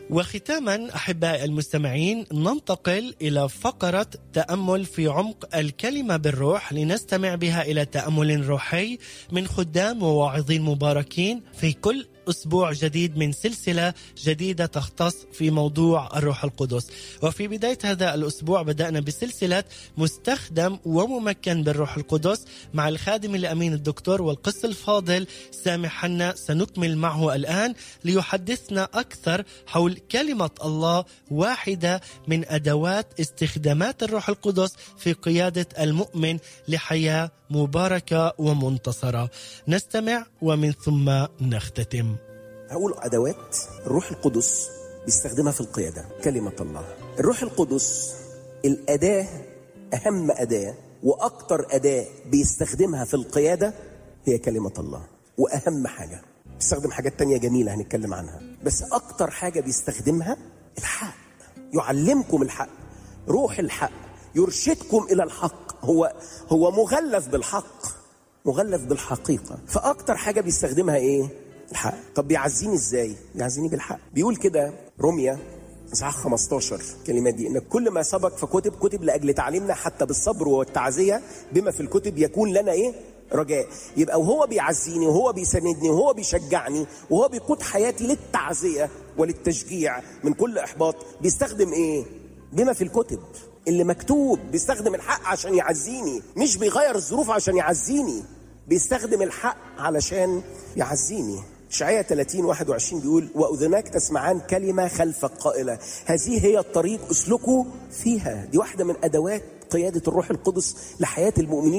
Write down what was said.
وختاما احبائي المستمعين ننتقل الى فقره تامل في عمق الكلمه بالروح لنستمع بها الى تامل روحي من خدام وواعظين مباركين في كل اسبوع جديد من سلسله جديده تختص في موضوع الروح القدس وفي بدايه هذا الاسبوع بدانا بسلسله مستخدم وممكن بالروح القدس مع الخادم الامين الدكتور والقس الفاضل سامح حنا سنكمل معه الان ليحدثنا اكثر حول كلمه الله واحده من ادوات استخدامات الروح القدس في قياده المؤمن لحياه مباركه ومنتصره نستمع ومن ثم نختتم هقول ادوات الروح القدس بيستخدمها في القياده كلمه الله الروح القدس الاداه اهم اداه واكتر اداه بيستخدمها في القياده هي كلمه الله واهم حاجه بيستخدم حاجات تانية جميله هنتكلم عنها بس اكتر حاجه بيستخدمها الحق يعلمكم الحق روح الحق يرشدكم الى الحق هو هو مغلف بالحق مغلف بالحقيقه فاكتر حاجه بيستخدمها ايه الحق طب بيعزيني ازاي بيعزيني بالحق بيقول كده رمية اصحاح 15 الكلمات دي ان كل ما سبق فكتب كتب لاجل تعليمنا حتى بالصبر والتعزيه بما في الكتب يكون لنا ايه رجاء يبقى وهو بيعزيني وهو بيساندني وهو بيشجعني وهو بيقود حياتي للتعزيه وللتشجيع من كل احباط بيستخدم ايه بما في الكتب اللي مكتوب بيستخدم الحق عشان يعزيني مش بيغير الظروف عشان يعزيني بيستخدم الحق علشان يعزيني إشعياء 30 21 بيقول وأذناك تسمعان كلمة خلفك قائلة هذه هي الطريق اسلكوا فيها دي واحدة من أدوات قيادة الروح القدس لحياة المؤمنين